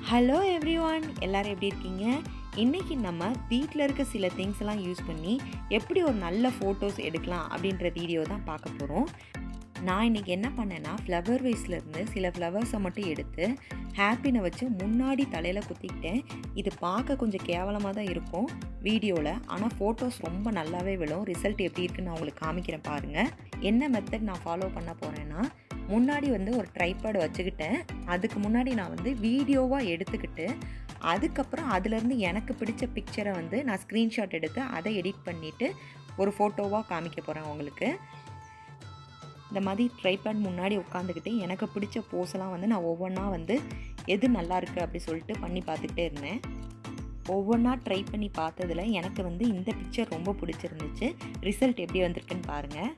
hello everyone எல்லாரும் எப்படி இருக்கீங்க இன்றைக்கி நம்ம வீட்டில் இருக்க சில திங்ஸ் எல்லாம் யூஸ் பண்ணி எப்படி ஒரு நல்ல ஃபோட்டோஸ் எடுக்கலாம் அப்படின்ற வீடியோ தான் பார்க்க போகிறோம் நான் இன்றைக்கி என்ன பண்ணேன்னா ஃப்ளவர் வேஸ்லேருந்து சில ஃப்ளவர்ஸை மட்டும் எடுத்து ஹேப்பினை வச்சு முன்னாடி தலையில் குத்திக்கிட்டேன் இது பார்க்க கொஞ்சம் கேவலமாக தான் இருக்கும் வீடியோவில் ஆனால் ஃபோட்டோஸ் ரொம்ப நல்லாவே விழும் ரிசல்ட் எப்படி இருக்குன்னு நான் உங்களுக்கு காமிக்கிறேன் பாருங்கள் என்ன மெத்தட் நான் ஃபாலோ பண்ண போகிறேன்னா முன்னாடி வந்து ஒரு ட்ரைபேட் வச்சுக்கிட்டேன் அதுக்கு முன்னாடி நான் வந்து வீடியோவாக எடுத்துக்கிட்டு அதுக்கப்புறம் அதுலேருந்து எனக்கு பிடிச்ச பிக்சரை வந்து நான் ஸ்க்ரீன்ஷாட் எடுத்து அதை எடிட் பண்ணிவிட்டு ஒரு ஃபோட்டோவாக காமிக்க போகிறேன் உங்களுக்கு இந்த மாதிரி ட்ரைபேட் முன்னாடி உட்காந்துக்கிட்டு எனக்கு பிடிச்ச போஸெல்லாம் வந்து நான் ஒவ்வொன்றா வந்து எது நல்லா இருக்குது அப்படி சொல்லிட்டு பண்ணி பார்த்துக்கிட்டே இருந்தேன் ஒவ்வொன்றா ட்ரை பண்ணி பார்த்ததில் எனக்கு வந்து இந்த பிக்சர் ரொம்ப பிடிச்சிருந்துச்சு ரிசல்ட் எப்படி வந்திருக்குன்னு பாருங்கள்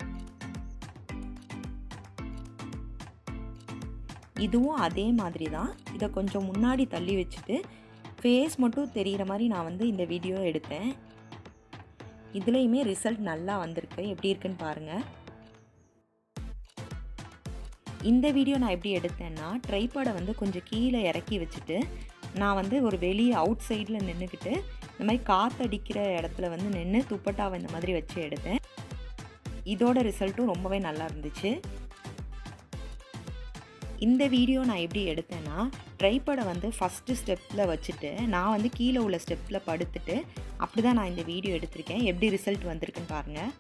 இதுவும் அதே மாதிரி தான் இதை கொஞ்சம் முன்னாடி தள்ளி வச்சுட்டு ஃபேஸ் மட்டும் தெரிகிற மாதிரி நான் வந்து இந்த வீடியோ எடுத்தேன் இதுலேயுமே ரிசல்ட் நல்லா வந்திருக்கு எப்படி இருக்குன்னு பாருங்கள் இந்த வீடியோ நான் எப்படி எடுத்தேன்னா ட்ரைபாடை வந்து கொஞ்சம் கீழே இறக்கி வச்சுட்டு நான் வந்து ஒரு வெளியே அவுட் சைடில் நின்றுக்கிட்டு இந்த மாதிரி காற்றடிக்கிற இடத்துல வந்து நின்று துப்பட்டாவை இந்த மாதிரி வச்சு எடுத்தேன் இதோட ரிசல்ட்டும் ரொம்பவே நல்லா இருந்துச்சு இந்த வீடியோ நான் எப்படி எடுத்தேன்னா ட்ரைபடை வந்து ஃபஸ்ட்டு ஸ்டெப்பில் வச்சுட்டு நான் வந்து கீழே உள்ள ஸ்டெப்பில் படுத்துட்டு அப்படி தான் நான் இந்த வீடியோ எடுத்திருக்கேன் எப்படி ரிசல்ட் வந்திருக்குன்னு பாருங்கள்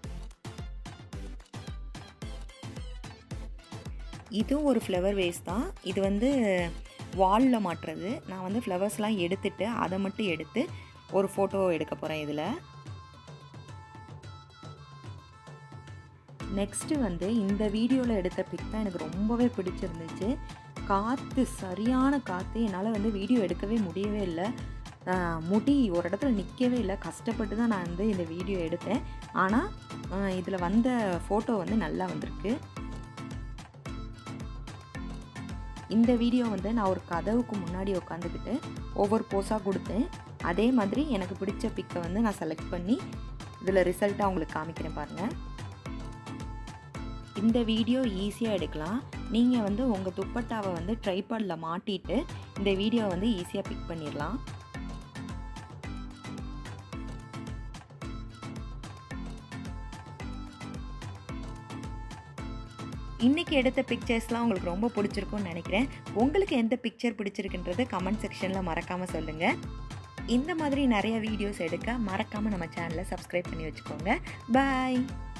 இதுவும் ஒரு ஃப்ளவர் வேஸ் தான் இது வந்து வாலில் மாட்டுறது நான் வந்து ஃப்ளவர்ஸ்லாம் எடுத்துட்டு அதை மட்டும் எடுத்து ஒரு ஃபோட்டோ எடுக்க போகிறேன் இதில் நெக்ஸ்ட்டு வந்து இந்த வீடியோவில் எடுத்த பிக் தான் எனக்கு ரொம்பவே பிடிச்சிருந்துச்சு காற்று சரியான காற்று என்னால் வந்து வீடியோ எடுக்கவே முடியவே இல்லை முடி ஒரு இடத்துல நிற்கவே இல்லை கஷ்டப்பட்டு தான் நான் வந்து இந்த வீடியோ எடுத்தேன் ஆனால் இதில் வந்த ஃபோட்டோ வந்து நல்லா வந்திருக்கு இந்த வீடியோ வந்து நான் ஒரு கதவுக்கு முன்னாடி உட்காந்துக்கிட்டு ஒவ்வொரு போஸாக கொடுத்தேன் அதே மாதிரி எனக்கு பிடிச்ச பிக்கை வந்து நான் செலக்ட் பண்ணி இதில் ரிசல்ட்டாக உங்களுக்கு காமிக்கிறேன் பாருங்கள் இந்த வீடியோ ஈஸியாக எடுக்கலாம் நீங்கள் வந்து உங்கள் துப்பட்டாவை வந்து ட்ரைபாடில் மாட்டிட்டு இந்த வீடியோ வந்து ஈஸியாக பிக் பண்ணிடலாம் இன்றைக்கி எடுத்த பிக்சர்ஸ்லாம் உங்களுக்கு ரொம்ப பிடிச்சிருக்கும்னு நினைக்கிறேன் உங்களுக்கு எந்த பிக்சர் பிடிச்சிருக்குன்றது கமெண்ட் செக்ஷனில் மறக்காமல் சொல்லுங்கள் இந்த மாதிரி நிறைய வீடியோஸ் எடுக்க மறக்காமல் நம்ம சேனலை சப்ஸ்கிரைப் பண்ணி வச்சுக்கோங்க பாய்